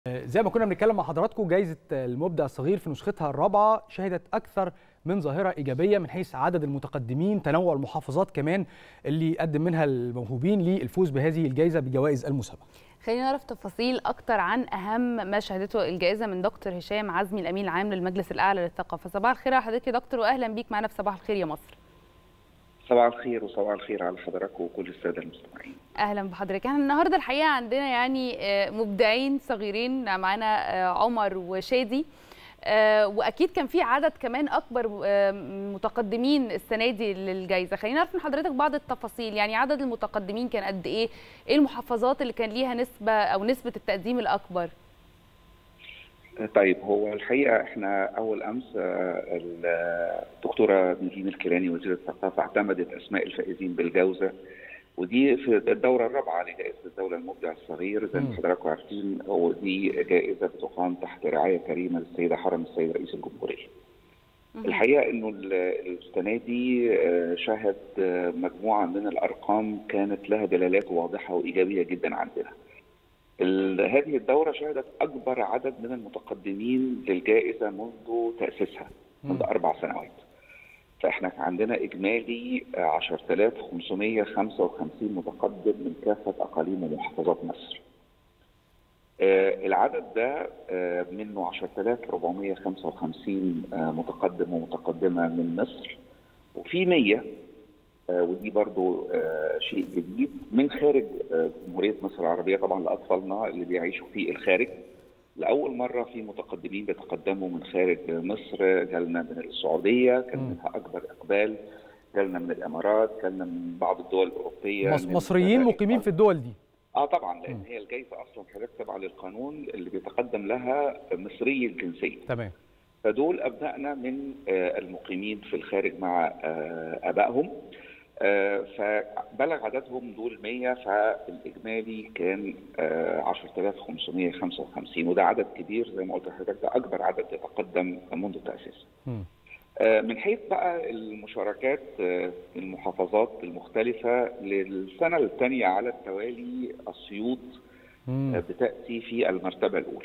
زي ما كنا بنتكلم مع حضراتكم جائزة المبدع الصغير في نسختها الرابعة شهدت أكثر من ظاهرة إيجابية من حيث عدد المتقدمين تنوع المحافظات كمان اللي قدم منها الموهوبين للفوز بهذه الجائزة بجوائز المسابقة خلينا نعرف تفاصيل أكتر عن أهم ما شهدته الجائزة من دكتور هشام عزمي الأمين العام للمجلس الأعلى للثقافة صباح الخير على حضرتك يا دكتور وأهلا بيك معنا في صباح الخير يا مصر صباح الخير وصباح الخير على حضرتك وكل الساده المستمعين. اهلا بحضرتك احنا النهارده الحقيقه عندنا يعني مبدعين صغيرين معانا عمر وشادي واكيد كان في عدد كمان اكبر متقدمين السنه دي للجائزه خلينا نعرف من حضرتك بعض التفاصيل يعني عدد المتقدمين كان قد ايه ايه المحافظات اللي كان ليها نسبه او نسبه التقديم الاكبر طيب هو الحقيقه احنا اول امس الدكتوره نجين الكيلاني وزيره الثقافه اعتمدت اسماء الفائزين بالجوزه ودي في الدوره الرابعه لجائزه الدوله المبدع الصغير زي ما حضراتكم عارفين ودي جائزه بتقام تحت رعايه كريمه للسيده حرم السيد رئيس الجمهوريه. الحقيقه انه السنه دي شهد مجموعه من الارقام كانت لها دلالات واضحه وايجابيه جدا عندنا. هذه الدورة شهدت أكبر عدد من المتقدمين للجائزة منذ تأسيسها منذ أربع سنوات فإحنا عندنا إجمالي 10555 متقدم من كافة أقاليم ومحافظات مصر العدد ده منه 10455 متقدم ومتقدمة من مصر وفي 100 ودي برضو شيء جديد من خارج جمهورية مصر العربية طبعا لأطفالنا اللي بيعيشوا في الخارج لأول مرة في متقدمين بيتقدموا من خارج مصر جالنا من السعودية كان منها أكبر إقبال جالنا من الإمارات جالنا من بعض الدول الأوروبية مصريين مقيمين في الدول دي اه طبعا لان هي الجائزه اصلا حضرتك تبع للقانون اللي بيتقدم لها مصري الجنسيه تمام فدول ابنائنا من المقيمين في الخارج مع ابائهم فبلغ عددهم دول 100 فالاجمالي كان 10555 وده عدد كبير زي ما قلت لحضرتك ده اكبر عدد يتقدم منذ التاسيس. من حيث بقى المشاركات المحافظات المختلفة للسنة الثانية على التوالي أسيوط بتأتي في المرتبة الأولى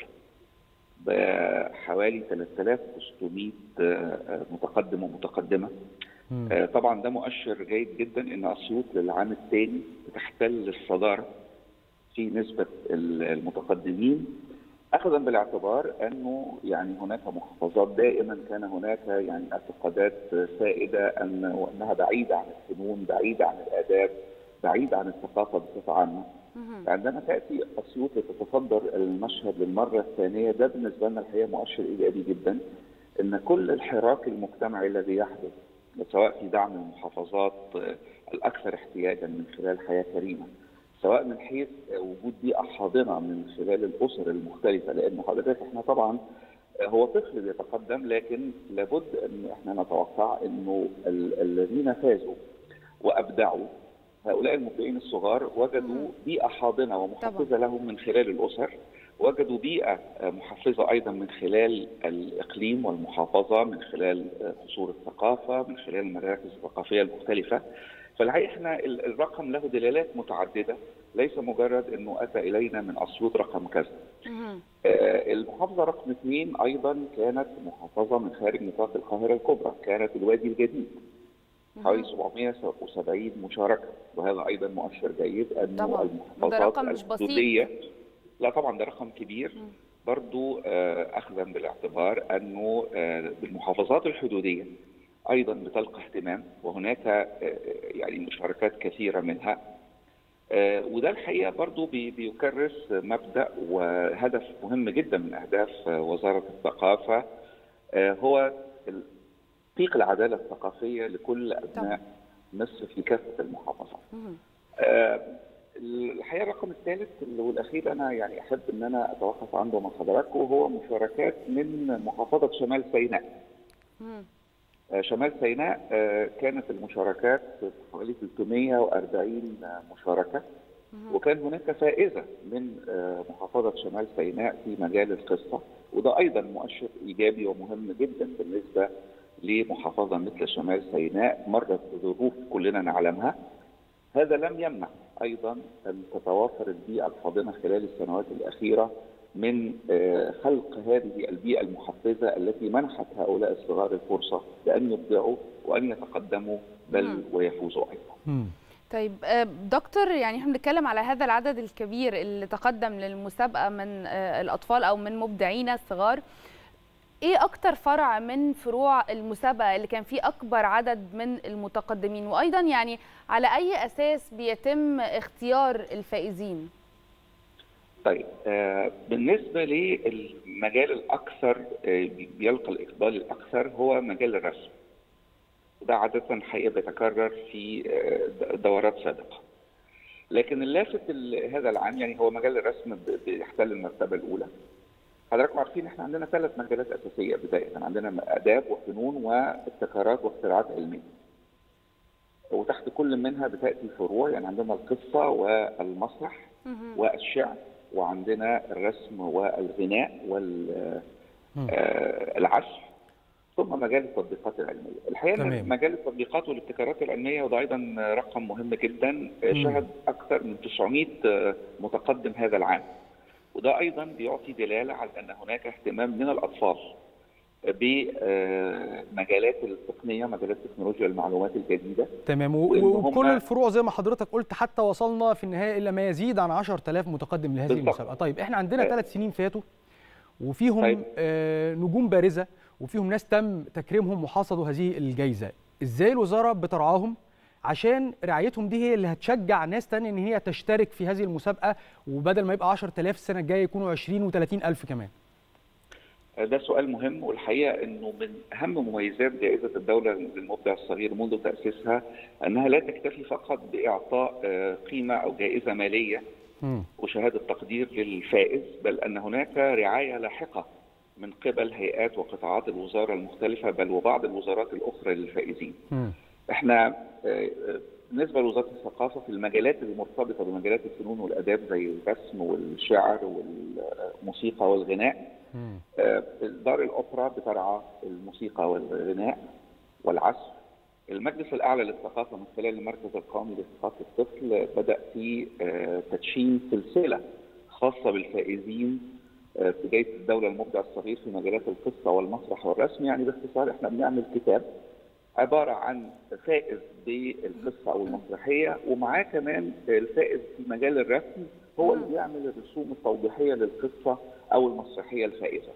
بحوالي 3600 متقدم ومتقدمة طبعا ده مؤشر جيد جدا ان اسيوط للعام الثاني بتحتل الصداره في نسبه المتقدمين اخذا بالاعتبار انه يعني هناك محافظات دائما كان هناك يعني اعتقادات سائده ان انها بعيده عن الفنون بعيده عن الاداب بعيده عن الثقافه بصفه عامه عندما تاتي اسيوط لتتصدر المشهد للمره الثانيه ده بالنسبه لنا الحقيقه مؤشر ايجابي جدا ان كل الحراك المجتمعي الذي يحدث سواء في دعم المحافظات الاكثر احتياجا من خلال حياه كريمه سواء من حيث وجود بيئه حاضنه من خلال الاسر المختلفه لان حضرتك احنا طبعا هو طفل بيتقدم لكن لابد ان احنا نتوقع انه الذين فازوا وابدعوا هؤلاء المبدعين الصغار وجدوا بيئه حاضنه ومحفزه لهم من خلال الاسر وجدوا بيئة محفزة أيضا من خلال الإقليم والمحافظة من خلال قصور الثقافة من خلال المراكز الثقافية المختلفة فالحقيقة احنا الرقم له دلالات متعددة ليس مجرد أنه أتى إلينا من أسيوط رقم كذا المحافظة رقم اثنين أيضا كانت محافظة من خارج نطاق القاهرة الكبرى كانت الوادي الجديد حوالي 770 مشاركة وهذا أيضا مؤشر جيد أن المحافظات الحدودية لا طبعا ده رقم كبير برضو اخذا بالاعتبار انه بالمحافظات الحدوديه ايضا بتلقى اهتمام وهناك يعني مشاركات كثيره منها وده الحقيقه برضو بيكرس مبدا وهدف مهم جدا من اهداف وزاره الثقافه هو تحقيق العداله الثقافيه لكل ابناء مصر في كافه المحافظات. الحقيقه الرقم الثالث والاخير انا يعني احب ان انا اتوقف عنده مع حضراتكم وهو مشاركات من محافظه شمال سيناء. شمال سيناء كانت المشاركات حوالي 340 مشاركه وكان هناك فائزه من محافظه شمال سيناء في مجال القصه وده ايضا مؤشر ايجابي ومهم جدا بالنسبه لمحافظه مثل شمال سيناء مرت بظروف كلنا نعلمها هذا لم يمنع ايضا ان تتوافر البيئه الحاضنه خلال السنوات الاخيره من خلق هذه البيئه المحفزه التي منحت هؤلاء الصغار الفرصه بان يبدعوا وان يتقدموا بل ويفوزوا ايضا. طيب دكتور يعني احنا بنتكلم على هذا العدد الكبير اللي تقدم للمسابقه من الاطفال او من مبدعينا الصغار ايه اكتر فرع من فروع المسابقه اللي كان فيه اكبر عدد من المتقدمين وايضا يعني على اي اساس بيتم اختيار الفائزين طيب آه بالنسبه للمجال الاكثر آه بيلقى الاقبال الاكثر هو مجال الرسم ده عاده حقيقه بيتكرر في آه دورات سابقه لكن اللافت هذا العام يعني هو مجال الرسم بيحتل المرتبه الاولى حضراتكم عارفين احنا عندنا ثلاث مجالات اساسيه بدايه عندنا اداب وفنون وابتكارات واختراعات علميه وتحت كل منها بتاتي فروع يعني عندنا القصه والمسرح والشعر وعندنا الرسم والغناء والعزف ثم مجال التطبيقات العلميه الحقيقه ان مجال التطبيقات والابتكارات العلميه وده ايضا رقم مهم جدا شهد اكثر من 900 متقدم هذا العام وده ايضا بيعطي دلاله على ان هناك اهتمام من الاطفال بمجالات التقنيه مجالات تكنولوجيا المعلومات الجديده تمام وكل الفروع زي ما حضرتك قلت حتى وصلنا في النهايه الى ما يزيد عن 10000 متقدم لهذه بالضبط. المسابقه طيب احنا عندنا ثلاث سنين فاتوا وفيهم طيب. آه نجوم بارزه وفيهم ناس تم تكريمهم وحصدوا هذه الجائزه ازاي الوزاره بترعاهم عشان رعايتهم دي هي اللي هتشجع ناس تانية ان هي تشترك في هذه المسابقه وبدل ما يبقى 10000 السنه الجايه يكونوا 20 و30000 كمان ده سؤال مهم والحقيقه انه من اهم مميزات جائزه الدوله للمبدع الصغير منذ تاسيسها انها لا تكتفي فقط باعطاء قيمه او جائزه ماليه م. وشهاده تقدير للفائز بل ان هناك رعايه لاحقه من قبل هيئات وقطاعات الوزاره المختلفه بل وبعض الوزارات الاخرى للفائزين. م. احنا بالنسبه لوزاره الثقافه في المجالات المرتبطه بمجالات الفنون والاداب زي الرسم والشعر والموسيقى والغناء دار الاوبرا بترعى الموسيقى والغناء والعزف المجلس الاعلى للثقافه من خلال المركز القومي لثقافه الطفل بدا في تدشين سلسله خاصه بالفائزين في جائزه الدوله المبدع الصغير في مجالات القصه والمسرح والرسم يعني باختصار احنا بنعمل كتاب عباره عن فائز بالقصه او المسرحيه ومعاه كمان الفائز في مجال الرسم هو اللي بيعمل الرسوم التوضيحيه للقصه او المسرحيه الفائزه.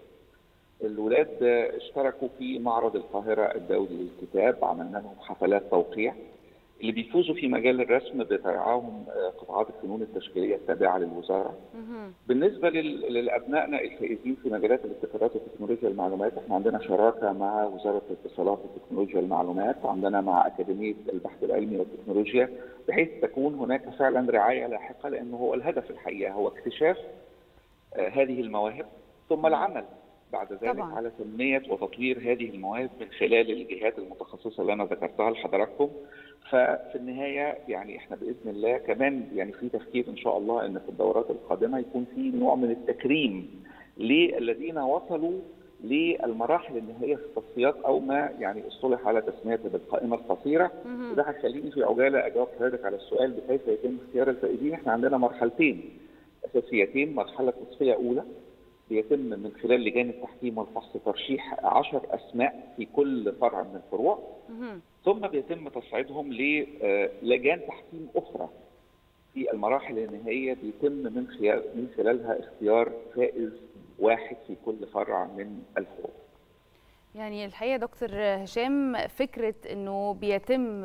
الولاد اشتركوا في معرض القاهره الدولي للكتاب عملنا لهم حفلات توقيع اللي بيفوزوا في مجال الرسم بترعاهم قطاعات الفنون التشكيليه التابعه للوزاره. بالنسبه لابنائنا الفائزين في مجالات الابتكارات وتكنولوجيا المعلومات احنا عندنا شراكه مع وزاره الاتصالات وتكنولوجيا المعلومات وعندنا مع اكاديميه البحث العلمي والتكنولوجيا بحيث تكون هناك فعلا رعايه لاحقه لانه هو الهدف الحقيقه هو اكتشاف هذه المواهب ثم العمل بعد ذلك طبعا. على تنميه وتطوير هذه المواهب من خلال الجهات المتخصصه اللي انا ذكرتها لحضراتكم ففي النهايه يعني احنا باذن الله كمان يعني في تفكير ان شاء الله ان في الدورات القادمه يكون في نوع من التكريم للذين وصلوا للمراحل النهائيه في التصفيات او ما يعني اصطلح على تسميته بالقائمه القصيره وده هيخليني في عجاله اجاوب حضرتك على السؤال بكيف يتم اختيار الفائزين احنا عندنا مرحلتين اساسيتين مرحله تصفيه اولى بيتم من خلال لجان التحكيم والفحص ترشيح 10 اسماء في كل فرع من الفروع ثم بيتم تصعيدهم للجان تحكيم اخرى في المراحل النهائيه بيتم من خلال من خلالها اختيار فائز واحد في كل فرع من الفروع. يعني الحقيقه دكتور هشام فكره انه بيتم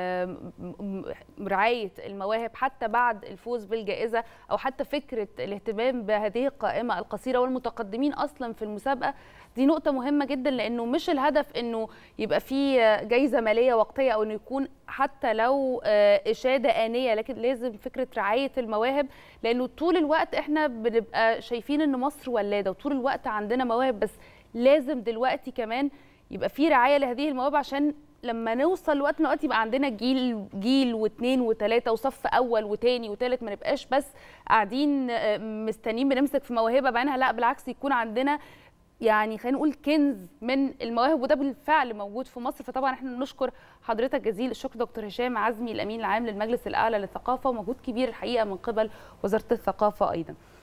رعايه المواهب حتى بعد الفوز بالجائزه او حتى فكره الاهتمام بهذه القائمه القصيره والمتقدمين اصلا في المسابقه دي نقطه مهمه جدا لانه مش الهدف انه يبقى في جائزه ماليه وقتيه او انه يكون حتى لو اشاده انيه لكن لازم فكره رعايه المواهب لانه طول الوقت احنا بنبقى شايفين ان مصر ولاده وطول الوقت عندنا مواهب بس لازم دلوقتي كمان يبقى في رعايه لهذه المواهب عشان لما نوصل لوقت من الاوقات يبقى عندنا جيل جيل واثنين وثلاثه وصف اول وثاني وثالث ما نبقاش بس قاعدين مستنيين بنمسك في موهبه بعينها لا بالعكس يكون عندنا يعني خلينا نقول كنز من المواهب وده بالفعل موجود في مصر فطبعا احنا نشكر حضرتك جزيل الشكر دكتور هشام عزمي الامين العام للمجلس الاعلى للثقافه ومجهود كبير الحقيقه من قبل وزاره الثقافه ايضا